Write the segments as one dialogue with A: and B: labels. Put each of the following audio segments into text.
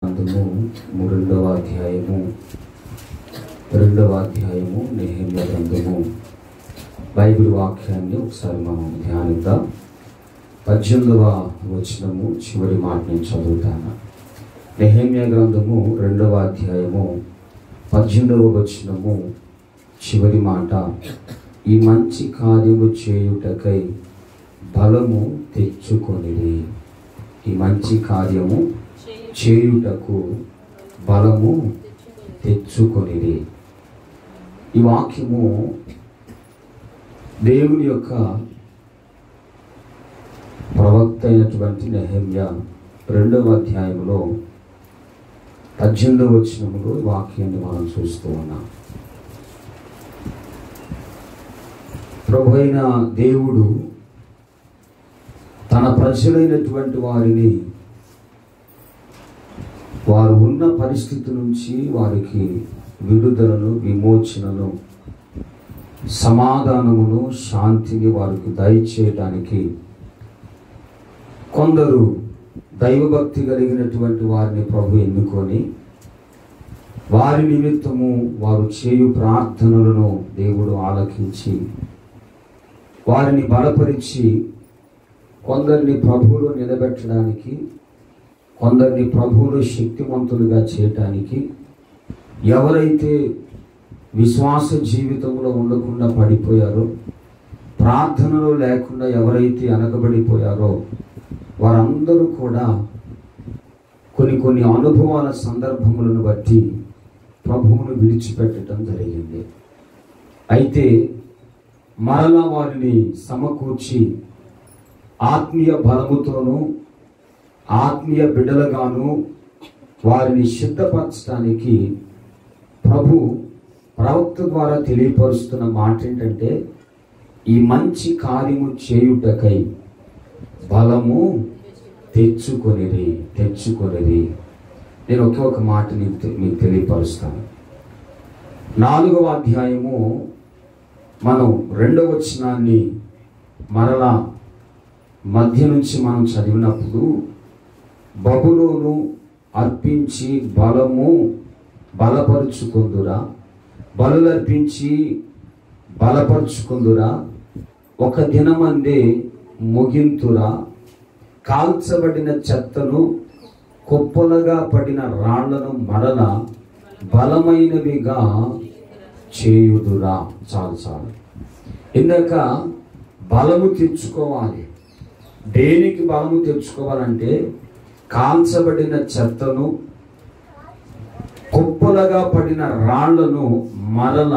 A: గ్రంథము రెండవ అధ్యాయము రెండవ అధ్యాయము నెహమ్య గ్రంథము బైబిల్ వాక్యాన్ని ఒకసారి మనం ధ్యానిద్దాం పద్దెనిమిదవ వచనము చివరి మాట నేను చదువుతాను నెహమ్య గ్రంథము రెండవ అధ్యాయము పద్దెనిమిదవ వచనము చివరి మాట ఈ మంచి కార్యము చేయుటకై బలము తెచ్చుకొనిది ఈ మంచి కార్యము చేయుటకు బలము తెచ్చుకొనిది ఈ వాక్యము దేవుని యొక్క ప్రవక్త అయినటువంటి నెహమ్య రెండవ అధ్యాయంలో పద్దెనిమిదవ వచనములో ఈ వాక్యాన్ని మనం చూస్తూ ఉన్నాం ప్రభు అయిన దేవుడు తన ప్రజలైనటువంటి వారిని వారు ఉన్న పరిస్థితి నుంచి వారికి విడుదలను విమోచనను సమాధానమును శాంతిని వారికి దయచేయడానికి కొందరు దైవభక్తి కలిగినటువంటి వారిని ప్రభు ఎన్నుకొని వారి నిమిత్తము వారు చేయు ప్రార్థనలను దేవుడు ఆలకించి వారిని బలపరిచి కొందరిని ప్రభువులో నిలబెట్టడానికి కొందరిని ప్రభువులో శక్తివంతులుగా చేయటానికి ఎవరైతే విశ్వాస జీవితంలో ఉండకుండా పడిపోయారో ప్రార్థనలో లేకుండా ఎవరైతే అనగబడిపోయారో వారందరూ కూడా కొన్ని కొన్ని అనుభవాల సందర్భములను బట్టి ప్రభువును విడిచిపెట్టడం జరిగింది అయితే మరలా వారిని సమకూర్చి ఆత్మీయ బలముతోనూ ఆత్మీయ బిడ్డలుగాను వారిని సిద్ధపరచడానికి ప్రభు ప్రవక్త ద్వారా తెలియపరుస్తున్న మాట ఏంటంటే ఈ మంచి కార్యము చేయుటకై బలము తెచ్చుకొనిరి తెచ్చుకొనిరి నేను ఒకే ఒక మాట నీకు తె- మీకు తెలియపరుస్తాను నాలుగవ అధ్యాయము మనం రెండవ వచనాన్ని మరలా మధ్య నుంచి మనం చదివినప్పుడు బబులోను అర్పించి బలము బలపరుచుకుందురా బలులర్పించి బలపరుచుకుందురా ఒక దినమందే ముగింతురా కాల్చబడిన చెత్తను కుప్పలుగా పడిన రాళ్లను మరల బలమైనవిగా చేయుదురా చాలు చాలు ఇందాక బలము తెచ్చుకోవాలి దేనికి బలము తెచ్చుకోవాలంటే కాల్చబడిన చెత్తను కుప్పలుగా పడిన రాళ్లను మరల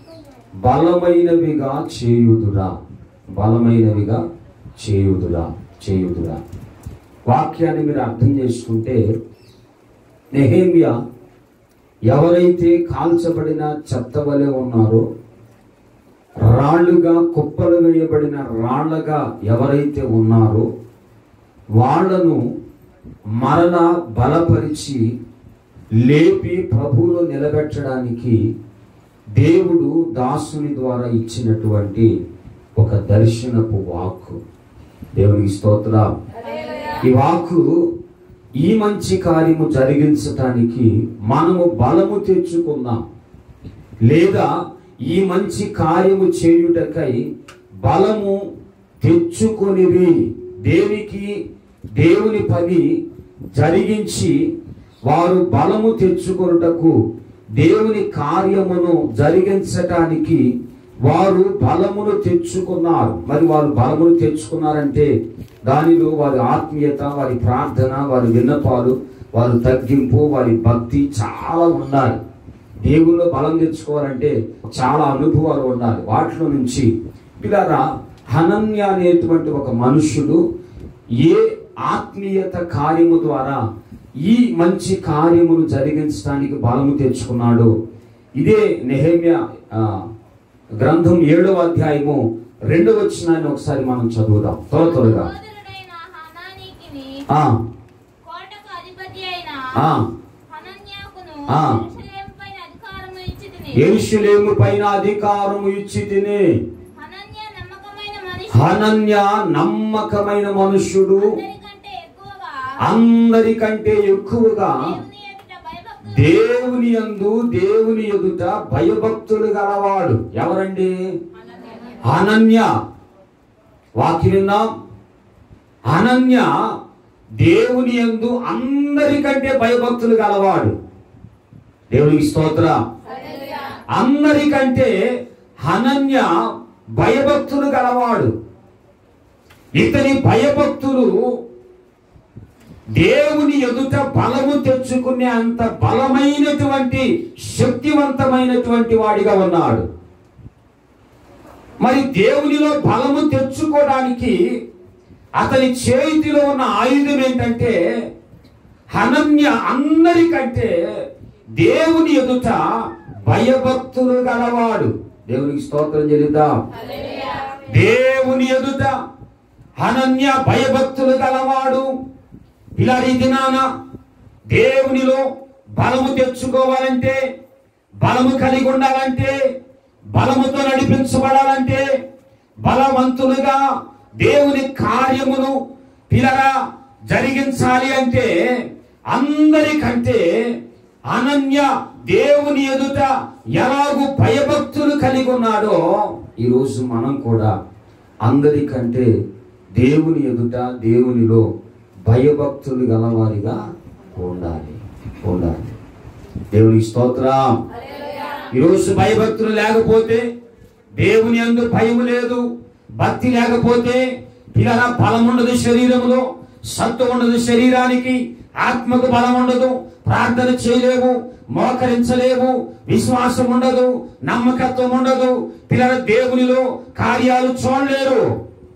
A: బలమైనవిగా చేయుదురా బలమైనవిగా చేయుదురా చేయుదురా వాక్యాన్ని మీరు అర్థం చేసుకుంటే నెహేమియా ఎవరైతే కాల్చబడిన చెత్త వలె ఉన్నారో రాళ్ళుగా కుప్పలు వేయబడిన రాళ్ళగా ఎవరైతే ఉన్నారో వాళ్ళను మరల బలపరిచి లేపి ప్రభువులో నిలబెట్టడానికి దేవుడు దాసుని ద్వారా ఇచ్చినటువంటి ఒక దర్శనపు వాక్కు దేవునికి స్తోత్ర ఈ వాక్కు ఈ మంచి కార్యము జరిగించటానికి మనము బలము తెచ్చుకుందాం లేదా ఈ మంచి కార్యము చేయుటకై బలము తెచ్చుకొనివి దేనికి దేవుని పని జరిగించి వారు బలము తెచ్చుకొనుటకు దేవుని కార్యమును జరిగించటానికి వారు బలమును తెచ్చుకున్నారు మరి వారు బలమును తెచ్చుకున్నారంటే దానిలో వారి ఆత్మీయత వారి ప్రార్థన వారి విన్నపాలు వారి తగ్గింపు వారి భక్తి చాలా ఉండాలి దేవుల్లో బలం తెచ్చుకోవాలంటే చాలా అనుభవాలు ఉండాలి వాటిలో నుంచి పిల్లరా హనన్య అనేటువంటి ఒక మనుష్యుడు ఏ ఆత్మీయత కార్యము ద్వారా ఈ మంచి కార్యమును జరిగించడానికి బలము తెచ్చుకున్నాడు ఇదే నెహమ్య ఆ, గ్రంథం ఏడవ అధ్యాయము రెండవ వచ్చినాన్ని ఒకసారి మనం చదువుదాం త్వర త్వరగా
B: సోదరుడైన హనానీకిని
A: ఆ,
B: కోటకు అధిపతి అయిన
A: ఆ,
B: హనన్యాకును
A: ఆ.
B: యెరూషలేముపైన అధికారము ఇచ్చి తిని
A: యెరూషలేము పైన అధికారము ఇచ్చి తిని
B: హనన్య నమ్మకమైన మనిషి
A: హనన్య నమ్మకమైన మనుష్యుడు
B: అందరికంటే ఎక్కువగా
A: అందరికంటే ఎక్కువగా
B: దేవుని
A: దేవుని యందు దేవుని ఎదుట భయభక్తులు గలవాడు ఎవరండి అనన్య వాక్యం విన్నాం అనన్య దేవుని యందు అందరికంటే భయభక్తులు గలవాడు దేవునికి స్తోత్ర అందరికంటే అనన్య భయభక్తులు గలవాడు ఇతని భయభక్తులు దేవుని ఎదుట బలము తెచ్చుకునే అంత బలమైనటువంటి శక్తివంతమైనటువంటి వాడిగా ఉన్నాడు మరి దేవునిలో బలము తెచ్చుకోవడానికి అతని చేతిలో ఉన్న ఆయుధం ఏంటంటే హనన్య అందరికంటే దేవుని ఎదుట భయభక్తులు గలవాడు దేవునికి స్తోత్రం చెల్లిద్దాం దేవుని ఎదుట అనన్య భయభక్తులు గలవాడు ఇలాంటి దినాన దేవునిలో బలము తెచ్చుకోవాలంటే బలము కలిగి ఉండాలంటే బలముతో నడిపించబడాలంటే బలవంతులుగా దేవుని కార్యమును పిల్లరా జరిగించాలి అంటే అందరికంటే అనన్య దేవుని ఎదుట ఎలాగూ భయభక్తులు కలిగి ఉన్నాడో ఈరోజు మనం కూడా అందరికంటే దేవుని ఎదుట దేవునిలో భయభక్తులు గలవారిగా ఉండాలి ఉండాలి దేవునికి స్తోత్రం ఈరోజు భయభక్తులు లేకపోతే దేవుని అందు భయం లేదు భక్తి లేకపోతే పిల్లల బలం ఉండదు శరీరంలో సత్తు ఉండదు శరీరానికి ఆత్మకు బలం ఉండదు ప్రార్థన చేయలేవు మోకరించలేవు విశ్వాసం ఉండదు నమ్మకత్వం ఉండదు పిల్లల దేవునిలో కార్యాలు చూడలేరు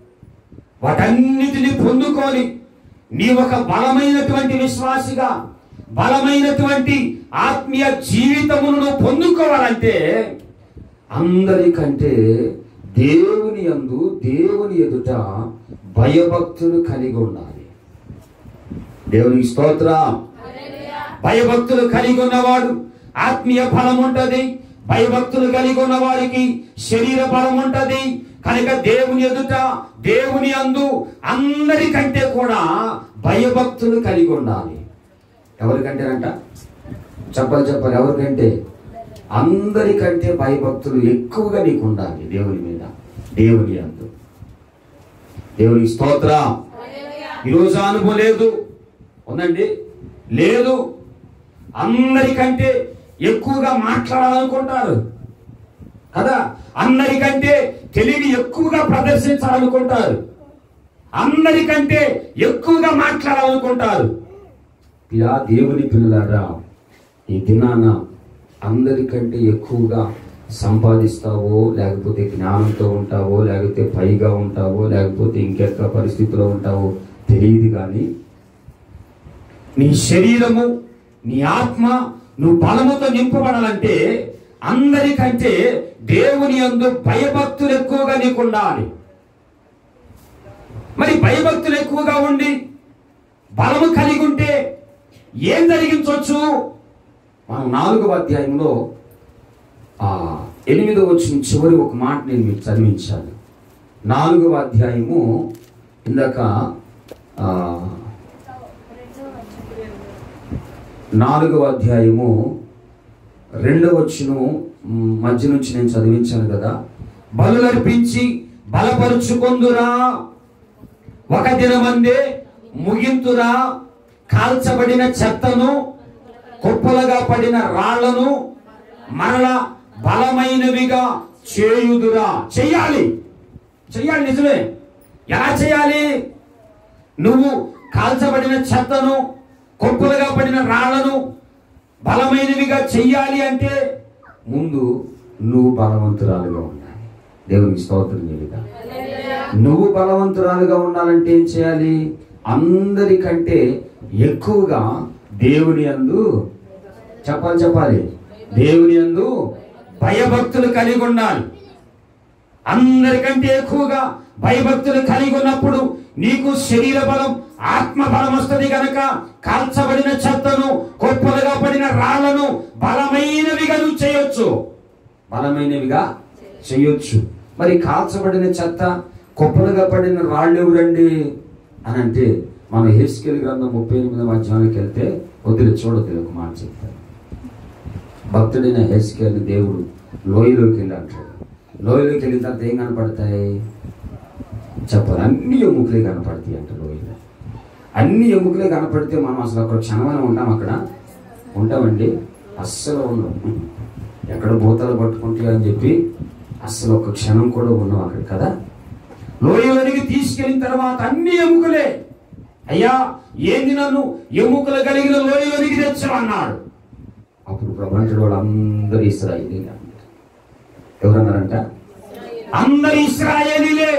A: వాటన్నిటిని పొందుకొని నీ ఒక బలమైనటువంటి విశ్వాసిగా బలమైనటువంటి ఆత్మీయ జీవితమును నువ్వు పొందుకోవాలంటే అందరికంటే దేవుని యందు దేవుని ఎదుట భయభక్తులు కలిగి ఉండాలి దేవునికి స్తోత్రం భయభక్తులు కలిగి ఉన్నవాడు ఆత్మీయ బలం ఉంటది భయభక్తులు కలిగి ఉన్న వారికి శరీర బలం ఉంటది కనుక దేవుని ఎదుట దేవుని అందు అందరికంటే కూడా భయభక్తులు కలిగి ఉండాలి ఎవరికంటేనంట చెప్పాలి చెప్పాలి ఎవరికంటే అందరికంటే భయభక్తులు ఎక్కువగా నీకు ఉండాలి దేవుని మీద దేవుని అందు దేవుని స్తోత్రం ఈరోజు అనుభవం లేదు ఉందండి లేదు అందరికంటే ఎక్కువగా మాట్లాడాలనుకుంటారు కదా అందరికంటే తెలివి ఎక్కువగా ప్రదర్శించాలనుకుంటారు అందరికంటే ఎక్కువగా మాట్లాడాలనుకుంటారు ఇలా దేవుని పిల్లలారా ఈ దినాన అందరికంటే ఎక్కువగా సంపాదిస్తావో లేకపోతే జ్ఞానంతో ఉంటావో లేకపోతే పైగా ఉంటావో లేకపోతే ఇంకెక్క పరిస్థితిలో ఉంటావో తెలియదు కానీ నీ శరీరము నీ ఆత్మ నువ్వు బలముతో నింపబడాలంటే అందరికంటే దేవుని అందు భయభక్తులు ఎక్కువగా నీకు ఉండాలి మరి భయభక్తులు ఎక్కువగా ఉండి బలము కలిగి ఉంటే ఏం జరిగించవచ్చు మనం నాలుగవ అధ్యాయంలో ఆ ఎనిమిదవ వచ్చిన చివరి ఒక మాట నేను మీకు చదివించాను నాలుగవ అధ్యాయము ఇందాక ఆ, నాలుగవ అధ్యాయము రెండవ వచ్చును మధ్య నుంచి నేను చదివించాను కదా బలులర్పించి బలపరుచుకొందురా ఒక దినమందే ముగింతురా కాల్చబడిన చెత్తను కుప్పలుగా పడిన రాళ్లను మరల బలమైనవిగా చేయుదురా చెయ్యాలి చెయ్యాలి నిజమే ఎలా చేయాలి నువ్వు కాల్చబడిన చెత్తను కుప్పలుగా పడిన రాళ్లను బలమైనవిగా చెయ్యాలి అంటే ముందు నువ్వు బలవంతురాలుగా ఉండాలి దేవునికి స్తోత్రం చెబుతా నువ్వు బలవంతురాలుగా ఉండాలంటే ఏం చేయాలి అందరికంటే ఎక్కువగా దేవుని అందు చెప్పాలి చెప్పాలి దేవుని అందు భయభక్తులు కలిగి ఉండాలి అందరికంటే ఎక్కువగా భయభక్తులు కలిగి ఉన్నప్పుడు నీకు శరీర బలం ఆత్మ బలం వస్తుంది గనక కాల్చబడిన చెత్తను కొప్పలుగా పడిన రాళ్లను బలమైనవిగా నువ్వు చేయొచ్చు బలమైనవిగా చేయొచ్చు మరి కాల్చబడిన చెత్త కుప్పలుగా పడిన రాళ్ళు ఎవరండి అని అంటే మన హెస్కెల్ గ్రంథం ముప్పై ఎనిమిదవ అధ్యాయానికి వెళ్తే వదిలి చూడదు ఒక మాట చెప్తాను భక్తుడైన హెస్కేల్ దేవుడు లోయలోకి వెళ్ళి అంటాడు లోయలోకి వెళ్ళిన తర్వాత ఏం కనపడతాయి చెప్పాలి అన్ని ఎముకలే కనపడతాయి అంట లోయలో అన్ని ఎముకలే కనపడితే మనం అసలు అక్కడ క్షణమైన ఉంటాం అక్కడ ఉంటామండి అస్సలు ఉండం ఎక్కడ భూతాలు పట్టుకుంటాయో అని చెప్పి అస్సలు ఒక క్షణం కూడా ఉన్నాం అక్కడ కదా లోయలోనికి తీసుకెళ్ళిన తర్వాత అన్ని ఎముకలే అయ్యా ఏంది నన్ను ఎముకలు కలిగిన లోయలోనికి తెచ్చమన్నాడు అప్పుడు ప్రపంచంలో వాళ్ళందరూ ఇస్రాయేలీలే అన్నారు. ఎవరన్నారంట అందరు ఇస్రాయేలీలే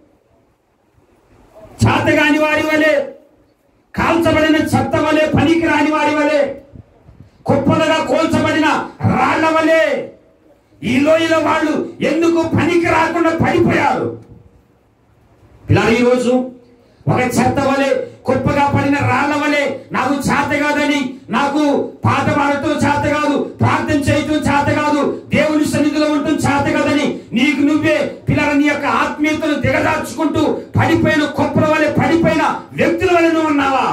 A: చేతగాని వారి వలె కాల్చబడిన చెత్త వలె పనికి రాని వారి వలె కుప్పలుగా కోల్చబడిన రాళ్ల వలె ఈ లోయలో వాళ్ళు ఎందుకు పనికి రాకుండా పడిపోయారు ఇలా ఈరోజు ఒక చెత్త వలె కుప్పగా పడిన రాళ్ల వలె నాకు చేత కాదని నాకు పాట పాడటం చేత కాదు ప్రార్థన చేయటం చేత కాదు దేవుని సన్నిధిలో ఉండటం చేత కాదని నీకు నువ్వే పిల్లల నీ యొక్క ఆత్మీయతను దిగదార్చుకుంటూ పడిపోయిన కుప్పల వలె పడిపోయిన వ్యక్తుల వలె నువ్వు ఉన్నావా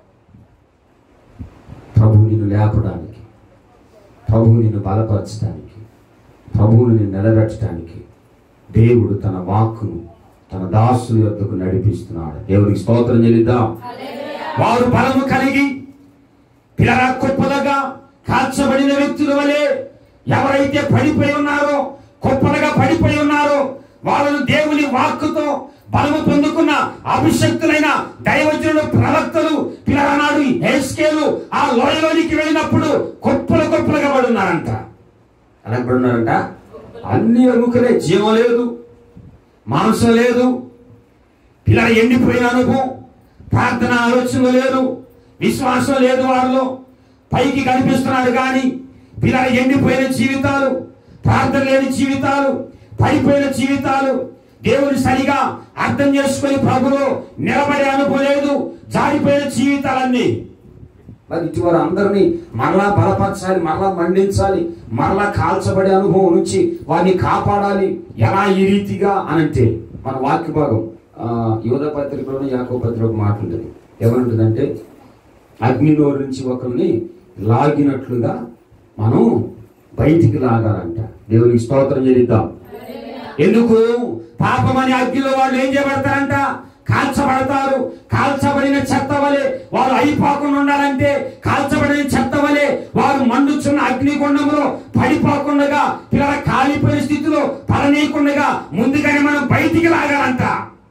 A: ప్రభు నిన్ను లేపడానికి ప్రభువు నిన్ను బలపరచడానికి ప్రభువును నిన్ను నిలబెట్టడానికి దేవుడు తన వాక్కును తన దాసుల యొద్దకు నడిపిస్తున్నాడు దేవునికి స్తోత్రం చెల్లిద్దాం వారు బలము కలిగి పిల్లల కుప్పలుగా కాల్చబడిన వ్యక్తుల వలె ఎవరైతే పడిపోయి ఉన్నారో కుప్పలుగా పడిపోయి ఉన్నారో వాళ్ళను దేవుని వాక్కుతో బలము పొందుకున్న అభిషక్తులైన దైవజనులు ప్రవక్తలు పిల్లనాడు హేస్కేలు ఆ లోయలోనికి వెళ్ళినప్పుడు కుప్పలు కుప్పలుగా పడి ఉన్నారంట ఎలా పడి ఉన్నారంట అన్ని ఎముకలే జీవం లేదు మాంసం లేదు పిల్లల ఎండిపోయిన అనుభవం ప్రార్థన ఆలోచన లేదు విశ్వాసం లేదు వారిలో పైకి కనిపిస్తున్నాడు కానీ పిల్లల ఎండిపోయిన జీవితాలు ప్రార్థన లేని జీవితాలు పడిపోయిన జీవితాలు దేవుని సరిగా అర్థం చేసుకొని ప్రభులో నిలబడే అనుభవం లేదు జారిపోయిన జీవితాలన్నీ మరి ఇటువంటి అందరినీ మరలా బలపరచాలి మరలా మండించాలి మరలా కాల్చబడే అనుభవం నుంచి వారిని కాపాడాలి ఎలా ఈ రీతిగా అనంటే మన వాక్య భాగం ఆ, యోధ పత్రికలోని యాకో పత్రిక ఒక మాట ఉంటుంది ఏమంటుందంటే అగ్నిలో నుంచి ఒకరిని లాగినట్లుగా మనం బయటికి లాగాలంట దేవునికి స్తోత్రం చెల్లిద్దాం ఎందుకు పాపమని అగ్నిలో వాళ్ళు ఏం చేయబడతారంట కాల్చబడతారు కాల్చబడిన చెత్త వలె వారు అయిపోకుండా ఉండాలంటే కాల్చబడిన చెత్త వలె వారు మండుచున్న అగ్నిగుండంలో పడిపోకుండా పిల్లల కాలిపోయిన స్థితిలో పడనీయకుండా ముందుగానే మనం బయటికి లాగాలంట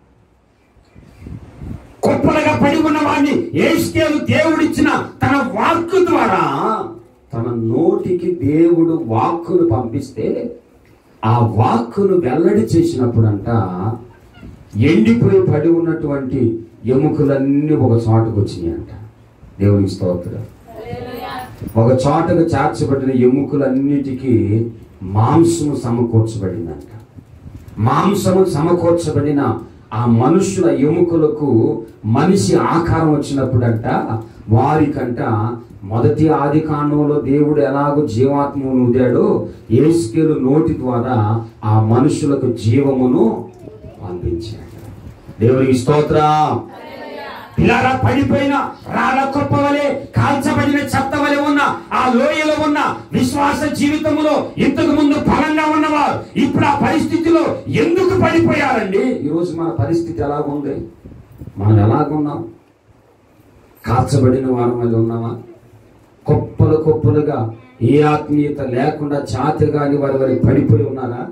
A: కుప్పలుగా పడి ఉన్న వాడిని ఏస్కేలు దేవుడిచ్చిన తన వాక్కు ద్వారా తన నోటికి దేవుడు వాక్కును పంపిస్తే ఆ వాక్కును వెల్లడి చేసినప్పుడంట ఎండిపోయి పడి ఉన్నటువంటి ఎముకలన్నీ ఒక చోటకు వచ్చినాయంట దేవునికి స్తోత్రం ఒక చోటకు చేర్చబడిన ఎముకలన్నిటికీ మాంసము సమకూర్చబడిందంట మాంసము సమకూర్చబడిన ఆ మనుషుల ఎముకలకు మనిషి ఆకారం వచ్చినప్పుడంట వారికంట మొదటి ఆది కాండంలో దేవుడు ఎలాగో జీవాత్మను ఊదాడో ఏసుకేలు నోటి ద్వారా ఆ మనుషులకు జీవమును పంపించాడు దేవునికి స్తోత్రం పిల్లరా పడిపోయిన రాళ్ళ కుప్ప వలె కాల్చబడిన చెత్త వలె ఉన్న ఆ లోయలో ఉన్న విశ్వాస జీవితంలో ఇంతకు ముందు బలంగా ఉన్నవారు ఇప్పుడు ఆ పరిస్థితిలో ఎందుకు పడిపోయారండి ఈరోజు మన పరిస్థితి ఎలాగుంది మనం ఎలాగున్నాం కాల్చబడిన వారం వల్ల ఉన్నామా కుప్పలు కుప్పలుగా ఏ ఆత్మీయత లేకుండా చాతి కాని వారి వారి పడిపోయి ఉన్నారా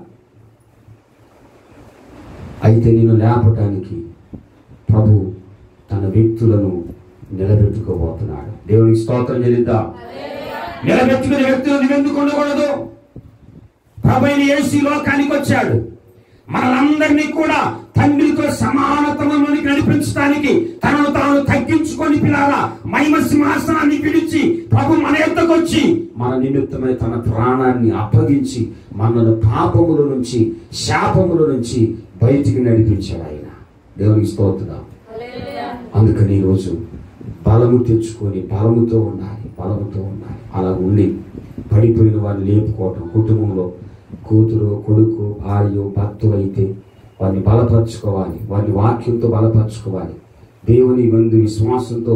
A: అయితే నేను లేపటానికి ప్రభు తన వ్యక్తులను నిలబెట్టుకోబోతున్నాడు దేవునికి స్తోత్రం చెల్లిద్దాం నిలబెట్టుకునే వ్యక్తులు నువ్వెందుకు ఉండకూడదు ప్రభుని యేసు ఈ లోకానికి వచ్చాడు మనలందరినీ కూడా తండ్రితో సమానత్వంలోనికి నడిపించడానికి తనను తాను తగ్గించుకొని పిల్లాల మహిమ సింహాసనాన్ని పిలిచి ప్రభు మన యొద్దకు వచ్చి మన నిమిత్తమై తన ప్రాణాన్ని అప్పగించి మనను పాపముల నుంచి శాపముల నుంచి బయటికి నడిపించాడు ఆయన దేవునికి స్తోత్రం అందుకని ఈరోజు బలము తెచ్చుకొని బలముతో ఉండాలి బలముతో ఉండాలి అలా ఉండి పడిపోయిన వారిని లేపుకోవటం కుటుంబంలో కూతురు కొడుకు భార్య భర్త అయితే వారిని బలపరచుకోవాలి వారిని వాక్యంతో బలపరచుకోవాలి దేవుని ముందు విశ్వాసంతో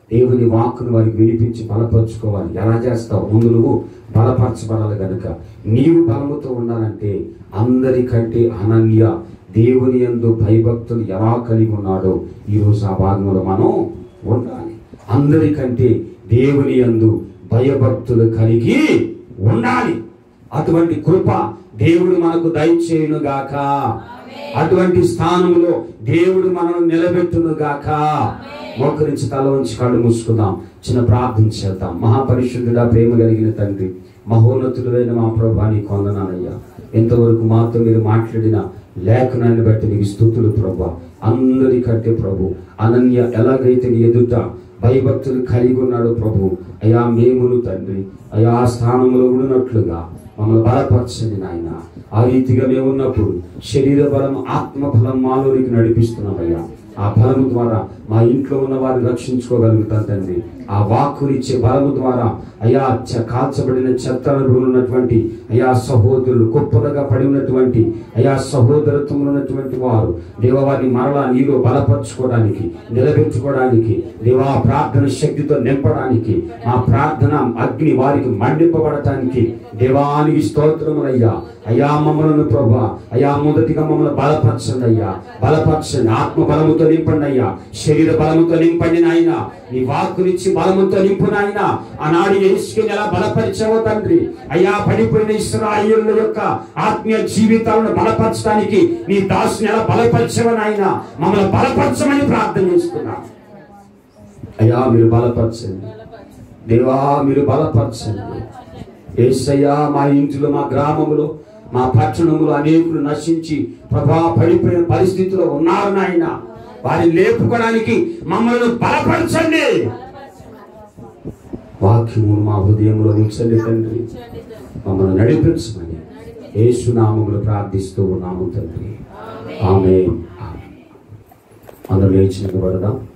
A: దేవుని వాక్కును వారికి వినిపించి బలపరుచుకోవాలి ఎలా చేస్తావు ముందు నువ్వు బలపరచబడాలి గనుక నీవు బలముతో ఉండాలంటే అందరికంటే అనన్య దేవుని యందు భయభక్తులు ఎలా కలిగి ఉన్నాడో ఈరోజు ఆ భాగంలో మనం ఉండాలి అందరికంటే దేవుని యందు భయభక్తులు కలిగి ఉండాలి అటువంటి కృప దేవుడు మనకు దయచేయును గాక అటువంటి స్థానంలో దేవుడు మనల్ని నిలబెట్టును గాక మోకరించి తల ఉంచి కళ్ళు మూసుకుందాం చిన్న ప్రార్థన చేద్దాం మహాపరిశుద్ధుడా ప్రేమ కలిగిన తండ్రి మహోన్నతుడైన మా ప్రభా నీ కొందనానయ్యా ఎంతవరకు మాతో మీరు మాట్లాడిన లేఖనాన్ని బట్టి నీకు స్థుతులు ప్రభా అందరికంటే ప్రభు అనన్య ఎలాగైతే నీ ఎదుట భయభక్తులు కలిగి ఉన్నాడు ప్రభు అయా మేమును తండ్రి అయా ఆ స్థానంలో ఉన్నట్లుగా మమ్మల్ని బలపరచండి నాయన ఆ రీతిగా మేము ఉన్నప్పుడు శరీర బలం ఆత్మ బలం మాలోనికి నడిపిస్తున్నామయ్యా ఆ బలము ద్వారా మా ఇంట్లో ఉన్న వారిని రక్షించుకోగలుగుతాం తండ్రి ఆ వాక్కునిచ్చే బలము ద్వారా అయా చ- కాల్చబడిన చెత్తలో ఉన్నటువంటి అయా సహోదరులు కుప్పలుగా పడి ఉన్నటువంటి అయా సహోదరత్వంలో ఉన్నటువంటి వారు దేవవారిని మరలా నీలో బలపరచుకోవడానికి నిలబెట్టుకోవడానికి దేవా ప్రార్థన శక్తితో నింపడానికి ఆ ప్రార్థన అగ్ని వారికి మండింపబడటానికి దేవానికి స్తోత్రములయ్యా అయా మమ్మలను ప్రభా అయా మొదటిగా మమ్మల్ని బలపరచండి అయ్యా బలపరచండి ఆత్మ బలముతో నింపండి అయ్యా శరీర బలముతో నింపండి నాయన నీ వాక్కునిచ్చి బలముతో నింపు నాయన ఆనాడు యేసుకుని ఎలా బలపరిచావో తండ్రి అయ్యా పడిపోయిన ఇస్రాయిల్ యొక్క ఆత్మీయ జీవితాలను బలపరచడానికి నీ దాసుని ఎలా బలపరిచావో నాయన మమ్మల్ని బలపరచమని ప్రార్థన చేస్తున్నాం అయ్యా మీరు బలపరచండి దేవా మీరు బలపరచండి ఏసయ్యా మా ఇంటిలో మా గ్రామంలో మా పట్టణంలో అనేకులు నశించి ప్రభా పడిపోయిన పరిస్థితిలో ఉన్నారు నాయన వారిని లేపుకోవడానికి మమ్మల్ని బలపరచండి వాక్యము మా హృదయంలో ఉంచండి తండ్రి మమ్మల్ని నడిపించమని ఏసునామములు ప్రార్థిస్తూ ఉన్నాము తండ్రి ఆమె అందరూ లేచి నిలబడదాం